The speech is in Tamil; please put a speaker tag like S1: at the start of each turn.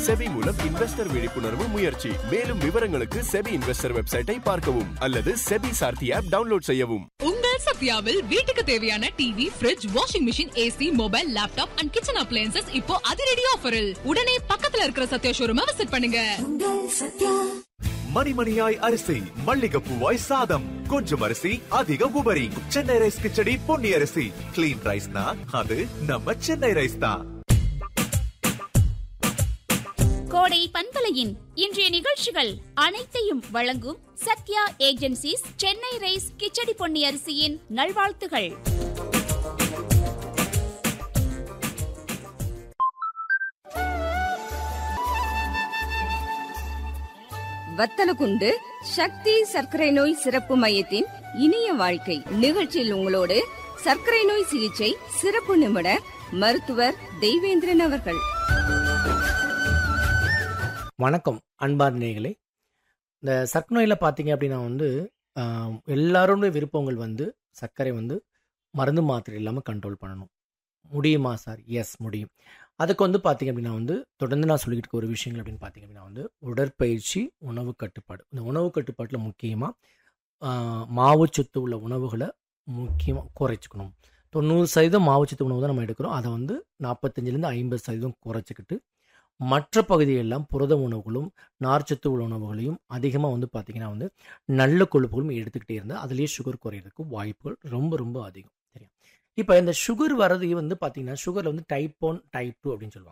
S1: செபி மூலம் இன்வெஸ்டர் விழிப்புணர்வு முயற்சி மேலும் விவரங்களுக்கு செபி இன்வெஸ்டர் வெப்சைட்டை பார்க்கவும் அல்லது செபி சார்த்தி ஆப் டவுன்லோட் செய்யவும்
S2: உங்கள் சத்யாவில் வீட்டுக்கு தேவையான TV fridge washing machine AC mobile laptop and kitchen appliances இப்போ அதிரடி ஆஃபரில் உடனே பக்கத்துல இருக்கிற சத்யா ஷோரூமை விசிட் பண்ணுங்க
S3: மணிமணியாய் அரிசி மல்லிகைப்பூவாய் சாதம் கொஞ்சம் அரிசி அதிக உபரி சென்னை ரைஸ் கிச்சடி பொன்னி அரிசி கிளீன் ரைஸ்னா அது நம்ம சென்னை ரைஸ் தான்
S4: கோடை பண்பலையின் இன்றைய நிகழ்ச்சிகள் அனைத்தையும் வழங்கும் சத்யா ஏஜென்சிஸ் சென்னை ரைஸ் கிச்சடி பொன்னி அரிசியின் நல்வாழ்த்துகள்
S5: வத்தலகுண்டு சக்தி சர்க்கரை நோய் சிறப்பு மையத்தின் இனிய வாழ்க்கை நிகழ்ச்சியில் உங்களோடு சர்க்கரை நோய் சிகிச்சை சிறப்பு நிபுணர் மருத்துவர் தெய்வேந்திரன் அவர்கள்
S6: வணக்கம் அன்பார் நேயர்களே இந்த சர்க்கரை நோயில் பார்த்தீங்க அப்படின்னா வந்து ஆஹ், எல்லாருடைய விருப்பங்கள் வந்து சர்க்கரை வந்து மருந்து மாத்திரை இல்லாமல் கண்ட்ரோல் பண்ணணும் முடியுமா சார் எஸ் முடியும் அதுக்கு வந்து பார்த்தீங்க அப்படின்னா வந்து தொடர்ந்து நான் சொல்லிக்கிட்டு இருக்க ஒரு விஷயங்கள் அப்படின்னு பார்த்தீங்க அப்படின்னா வந்து உடற்பயிற்சி உணவு கட்டுப்பாடு இந்த உணவு கட்டுப்பாட்டில் முக்கியமாக மாவுச்சத்து உள்ள உணவுகளை முக்கியமாக குறைச்சிக்கணும் தொண்ணூறு சதவீதம் மாவுச்சத்து உணவு தான் நம்ம எடுக்கிறோம் அதை வந்து நாற்பத்தஞ்சிலேருந்து ஐம்பது சதவீதம் குறைச்சிக்கிட்டு மற்ற பகுதியெல்லாம் புரத உணவுகளும் நார்ச்சத்து உள்ள உணவுகளையும் அதிகமாக வந்து பார்த்திங்கன்னா வந்து நல்ல கொழுப்புகளும் எடுத்துக்கிட்டே இருந்தால் அதுலேயே சுகர் குறையிறதுக்கு வாய்ப்புகள் ரொம்ப ரொம்ப அதிகம் சரியா இப்போ இந்த சுகர் வர்றது வந்து பார்த்திங்கன்னா சுகரில் வந்து டைப் ஒன் டைப் டூ அப்படின்னு சொல்லுவாங்க